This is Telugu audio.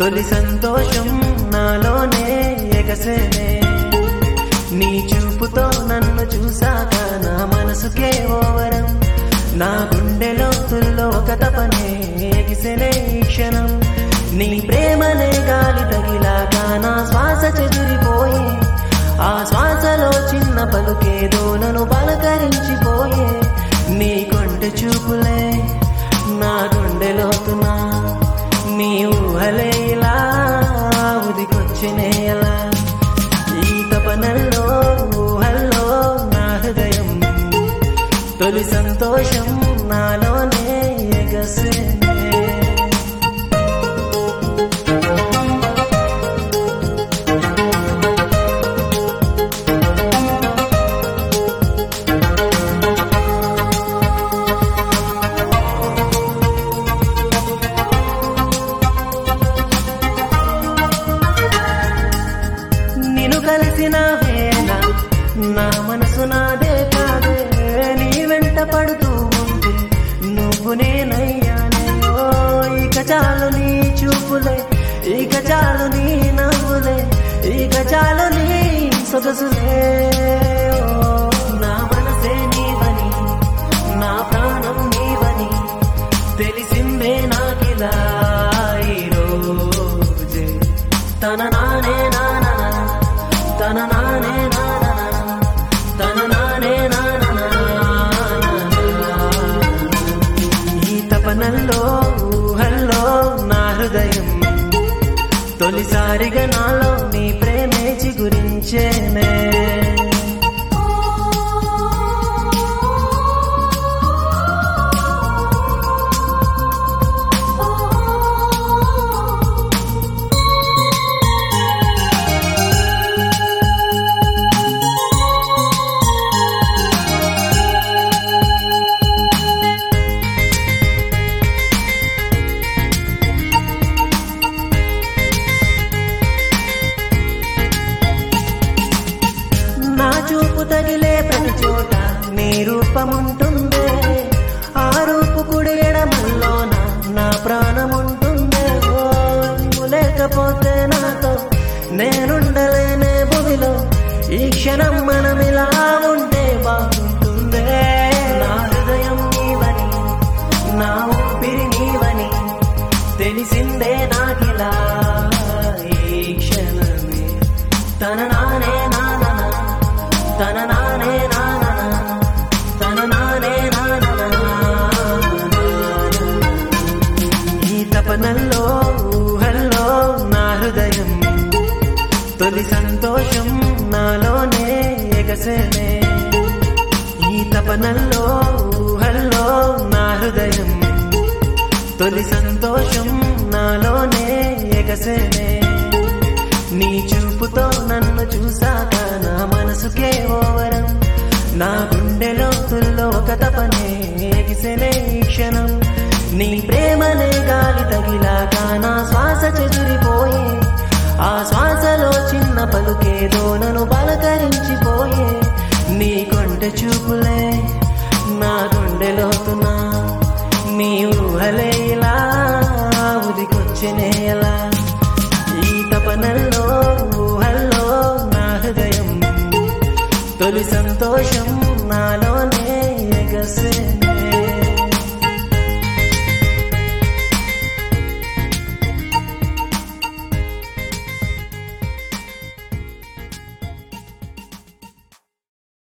తొలి సంతోషం నాలోనే ఎగసేనే నీ చూపుతో నన్ను చూసాక నా మనసుకే ఓవరం నా గుండె లోతుల్లో ఒక తపనే ఎగిసెనే ఈ క్షణం నీ ప్రేమనే గాలి తగిలాక నా శ్వాస చెదిరిపోయే ఆ శ్వాసలో చిన్న పలుకేదో నన్ను పలకరించిపోయే నీ కొంటె చూపులే నా గుండె లోతున నీ ఊహలే ఇలా ఉదికొచ్చినే ఎలా ఈ తపనల్లో ఊహల్లో నా హృదయం తొలి సంతోషం నాలోనే ఎగసేనే నిన్ను కలిసిన వేళ నా మనసు నాదే కాదే నీ వెంట పడుతూ ఉంటే నువ్వు నేనయ్యానే ఓ ఇక చాలు నీ చూపులే ఇక చాలు నీ నవ్వులే ఇక చాలు నీ సొగసులే ఓ నా మనసే నీవని నా ప్రాణం నీవని తెలిసిందే నాకిలా ఈ రోజే తన నానే నానా తన నానే నానా తన నానే నానా ఈ తపనల్లో ఊహల్లో నా హృదయం తొలిసారిగా నాలో నీ ప్రేమే చిగురించేనే నా చూపు తగిలే ప్రతి చోట నీ రూపముంటుందే ఆ రూపు కుడి ఎడమల్లోన నా ప్రాణముంటుందే ఓ నువ్వు లేకపోతే నాతో నేనుండలేనే భూమిలో ఈ క్షణం మనమిలా ఉంటే బాగుంటుందే నా హృదయం నీవని నా ఊపిరి నీవని తెలిసిందే నాకిలా ఈ క్షణమే తన నానే నానా తన నానే నానా తన నానే నానా ఈ తపనల్లో ఊహల్లో నా హృదయం తొలి సంతోషం నాలోనే ఎగసేనే ఈ తపనల్లో ఊహల్లో నా హృదయం తొలి సంతోషం నాలోనే ఎగసేనే నీ చూపుతో నన్ను చూసాక నా మనసుకే ఓవరం నా గుండె లోతుల్లో ఒక తపనే ఎగిసెనే ఈ క్షణం నీ ప్రేమనే గాలి తగిలాక నా శ్వాస చెదిరిపోయే ఆ శ్వాసలో చిన్న పలుకేదో నన్ను పలకరించిపోయే నీ కొంటె చూపులే నా గుండె లోతున నీ ఊహలే ఇలా ఉదికొచ్చినే ఎలా ఈ తపనల్లో ఊహల్లో నా హృదయం తొలి సంతోషం